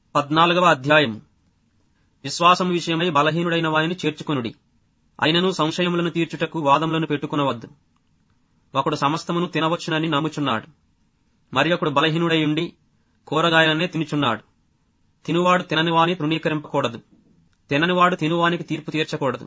పద్నాలుగవ అధ్యాయం విశ్వాసం విషయమై బలహీనుడైన వారిని చేర్చుకొనుడి అయినను సంశయములను తీర్చుటకు వాదములను పెట్టుకునవద్దు ఒకడు సమస్తమును తినవచ్చునని నమ్ముచున్నాడు మరి ఒకడు బలహీనుడై ఉండి కూరగాయలనే తినుచున్నాడు తినువాడు తిననివాని తృణీకరింపకూడదు తిననివాడు తినువానికి తీర్పు తీర్చకూడదు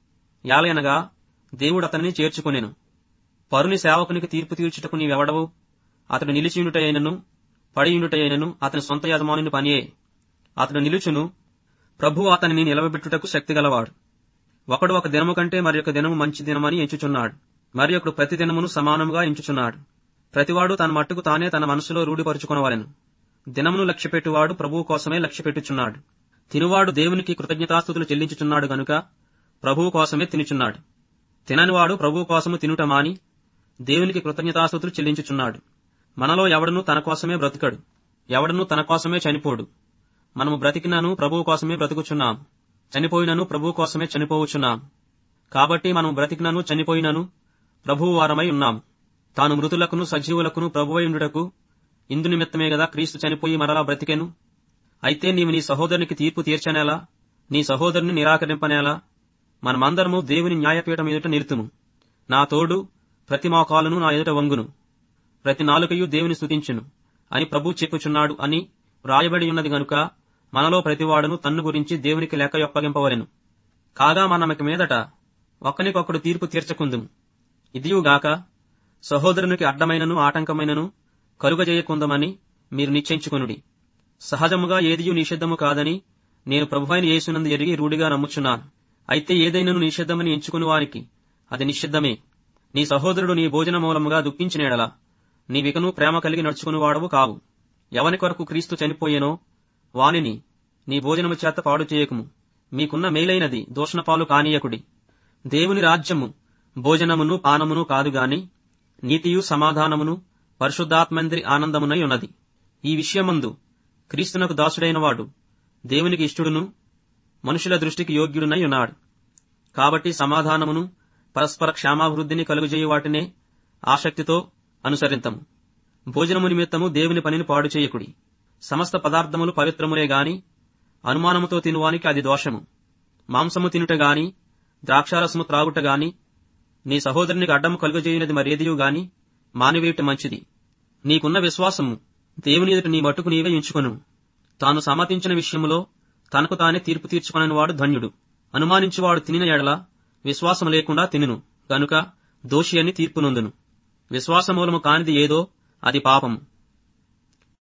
యాలయనగా దేవుడు అతనిని చేర్చుకొనెను పరుని సేవకునికి తీర్పు తీర్చుటకు నీవెవడవు అతడు నిలిచియుండుటైనను పడియుండుటైనను అతని సొంత యజమానుని పనియే అతడు నిలుచును ప్రభు అతనిని నిలవబెట్టుటకు శక్తిగలవాడు ఒకడు ఒక దినము కంటే మరి ఒక దినము మంచి దినమని ఎంచుచున్నాడు మరి ఒకడు ప్రతి దినమును సమానముగా ఎంచుచున్నాడు ప్రతివాడు తన మట్టుకు తానే తన మనసులో రూఢిపరుచుకొనవలెను దినమును లక్ష్యపెట్టువాడు ప్రభువు కోసమే లక్ష్యపెట్టుచున్నాడు తినువాడు దేవునికి కృతజ్ఞతాస్థుతులు చెల్లించుచున్నాడు గనుక ప్రభువు కోసమే తినుచున్నాడు తిననివాడు ప్రభువు కోసము తినుట మాని దేవునికి కృతజ్ఞతాస్థుతులు చెల్లించుచున్నాడు మనలో ఎవడను తన కోసమే బ్రతుకడు ఎవడను తన కోసమే చనిపోడు మనము బ్రతికినను ప్రభువు కోసమే బ్రతుకుచున్నాం చనిపోయినను ప్రభువు కోసమే చనిపోవచ్చున్నాం కాబట్టి మనం బ్రతికినను చనిపోయినను ప్రభువు వారమై ఉన్నాం తాను మృతులకును సజీవులకును ప్రభువై ఉండుటకు ఇందు నిమిత్తమే గదా క్రీస్తు చనిపోయి మరలా బ్రతికెను అయితే నీవు నీ సహోదరునికి తీర్పు తీర్చనేలా నీ సహోదరుని నిరాకరింపనేలా మనమందరము దేవుని న్యాయపీఠం ఎదుట నిలుతుము నా తోడు ప్రతి మోకాలును నా ఎదుట వంగును ప్రతి నాలుకయు దేవుని స్తుతించును అని ప్రభు చెప్పుచున్నాడు అని వ్రాయబడి ఉన్నది గనుక మనలో ప్రతివాడును తన్ను గురించి దేవునికి లెక్క యొప్పగింపవలెను కాగా మనమిక మీదట ఒకనికొకడు తీర్పు తీర్చకుందుము ఇదియుగాక సహోదరునికి అడ్డమైనను ఆటంకమైనను కలుగజేయకుందమని మీరు నిశ్చయించుకొనుడి సహజముగా ఏదియు నిషిద్ధము కాదని నేను ప్రభువైన యేసునందు ఎరిగి రూఢిగా నమ్ముచున్నాను అయితే ఏదైనను నిషిద్ధమని ఎంచుకుని వారికి అది నిషిద్ధమే నీ సహోదరుడు నీ భోజన మూలముగా దుఃఖించినేడలా నీవికను ప్రేమ కలిగి నడుచుకుని వాడవు కావు ఎవని కొరకు క్రీస్తు చనిపోయేనో వానిని నీ భోజనము చేత పాడు చేయకుము మీకున్న మేలైనది దూషణపాలు కానీయకుడి దేవుని రాజ్యము భోజనమును పానమును కాదు గాని నీతియు సమాధానమును పరిశుద్ధాత్మంద్రి ఆనందమునై ఉన్నది ఈ విషయమందు క్రీస్తునకు దాసుడైన వాడు దేవునికి ఇష్టడును మనుషుల దృష్టికి యోగ్యుడునై ఉన్నాడు కాబట్టి సమాధానమును పరస్పర క్షేమాభివృద్ధిని కలుగజేయు వాటినే ఆసక్తితో అనుసరింతము భోజనము నిమిత్తము దేవుని పనిని పాడు చేయకుడి సమస్త పదార్థములు పవిత్రములే గాని అనుమానముతో తినువానికి అది దోషము మాంసము తినుట గాని ద్రాక్షారసము త్రాగుట గాని నీ సహోదరునికి అడ్డము కలుగజేయునది మరేదియు గాని మానివేయుట మంచిది నీకున్న విశ్వాసము దేవుని ఎదుట నీ మట్టుకు నీవే ఎంచుకొను తాను సమ్మతించిన విషయములో తనకు తానే తీర్పు తీర్చుకొనని వాడు ధన్యుడు అనుమానించువాడు తినిన ఎడల విశ్వాసం లేకుండా తినును గనుక దోషి అని తీర్పు నొందును విశ్వాసమూలము కానిది ఏదో అది పాపము